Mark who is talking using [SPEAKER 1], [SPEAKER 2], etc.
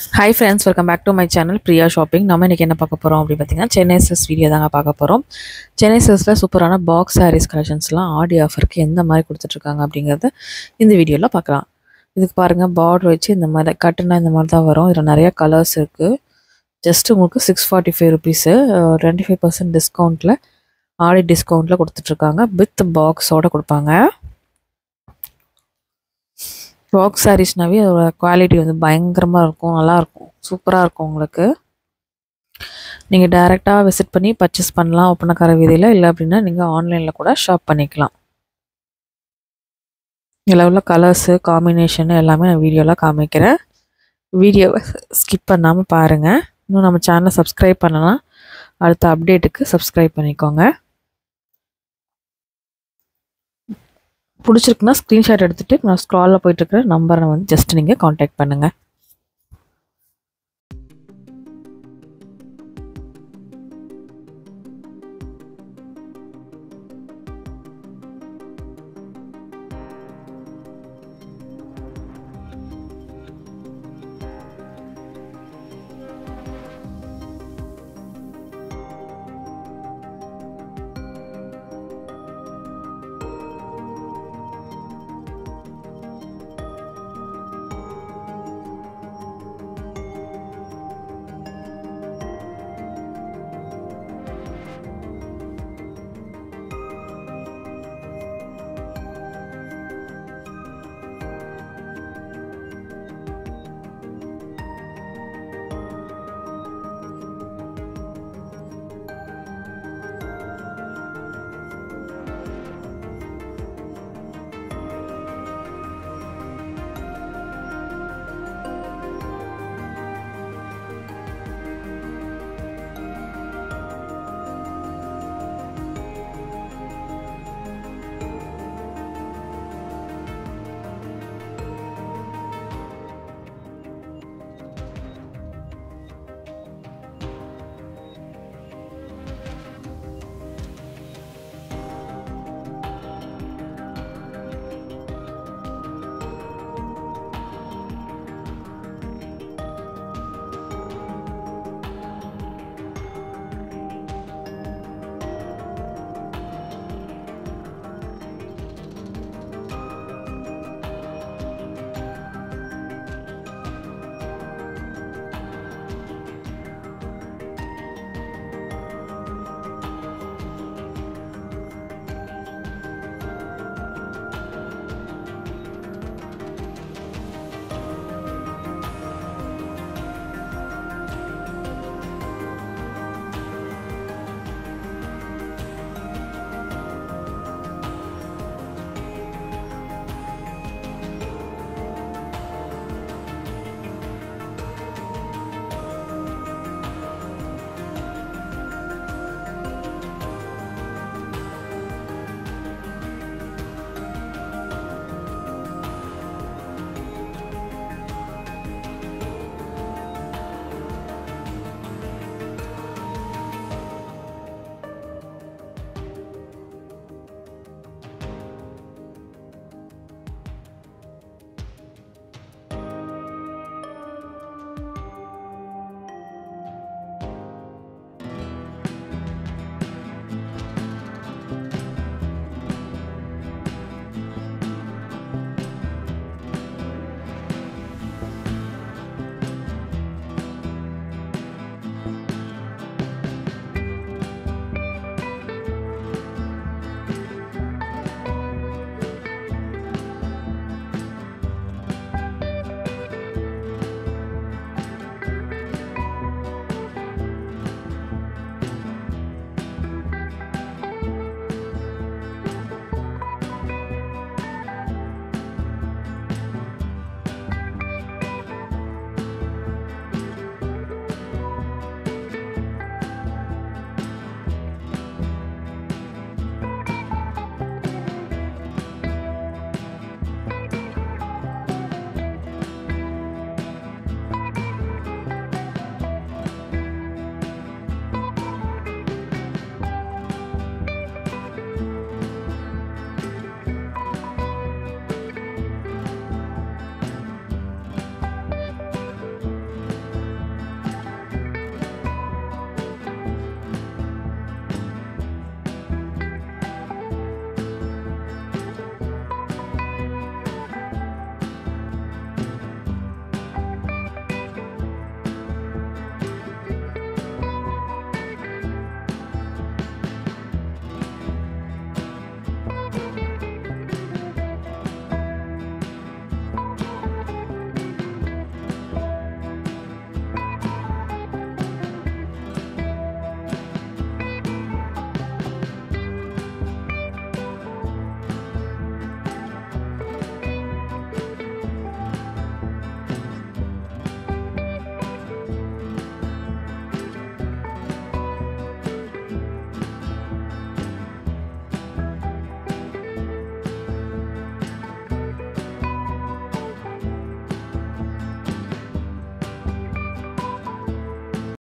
[SPEAKER 1] hi friends welcome back to my channel Priya shopping நம்ம இன்றைக்கி என்ன பார்க்க போகிறோம் அப்படின்னு பார்த்தீங்கன்னா சென்னை சில்ஸ் வீடியோ தாங்க பார்க்க போகிறோம் சென்னை சில்ஸில் சூப்பரான பாக்ஸ் சாரீஸ் கலெக்ஷன்ஸ்லாம் ஆடி ஆஃபருக்கு எந்த மாதிரி கொடுத்துட்ருக்காங்க அப்படிங்கிறத இந்த வீடியோவில் பார்க்கலாம் இதுக்கு பாருங்கள் பார்டர் வச்சு இந்த மாதிரி கட்டுனா இந்த மாதிரி தான் வரும் இதில் நிறைய கலர்ஸ் இருக்குது ஜஸ்ட் உங்களுக்கு six forty five rupees twenty five percent டிஸ்கவுண்ட்டில் ஆடி டிஸ்கவுண்ட்டில் கொடுத்துட்ருக்காங்க வித் பாக்ஸோடு கொடுப்பாங்க பாக்ஸ் சாரீஸ்னாவே அதோட குவாலிட்டி வந்து பயங்கரமாக இருக்கும் நல்லாயிருக்கும் சூப்பராக இருக்கும் உங்களுக்கு நீங்கள் டைரெக்டாக விசிட் பண்ணி பர்ச்சேஸ் பண்ணலாம் ஒப்பனக்கார வீதியில் இல்லை அப்படின்னா நீங்கள் ஆன்லைனில் கூட ஷாப் பண்ணிக்கலாம் இதில் உள்ள கலர்ஸு காம்பினேஷன் எல்லாமே நான் வீடியோவில் காமிக்கிறேன் வீடியோவை ஸ்கிப் பண்ணாமல் பாருங்கள் இன்னும் நம்ம சேனலை சப்ஸ்கிரைப் பண்ணலாம் அடுத்த அப்டேட்டுக்கு சப்ஸ்கிரைப் பண்ணிக்கோங்க பிடிச்சிருக்குன்னா ஸ்க்ரீன்ஷாட் எடுத்துகிட்டு நான் ஸ்க்ராலில் போயிட்டுருக்கிற நம்பரை வந்து ஜஸ்ட் நீங்கள் காண்டாக்ட் பண்ணுங்கள்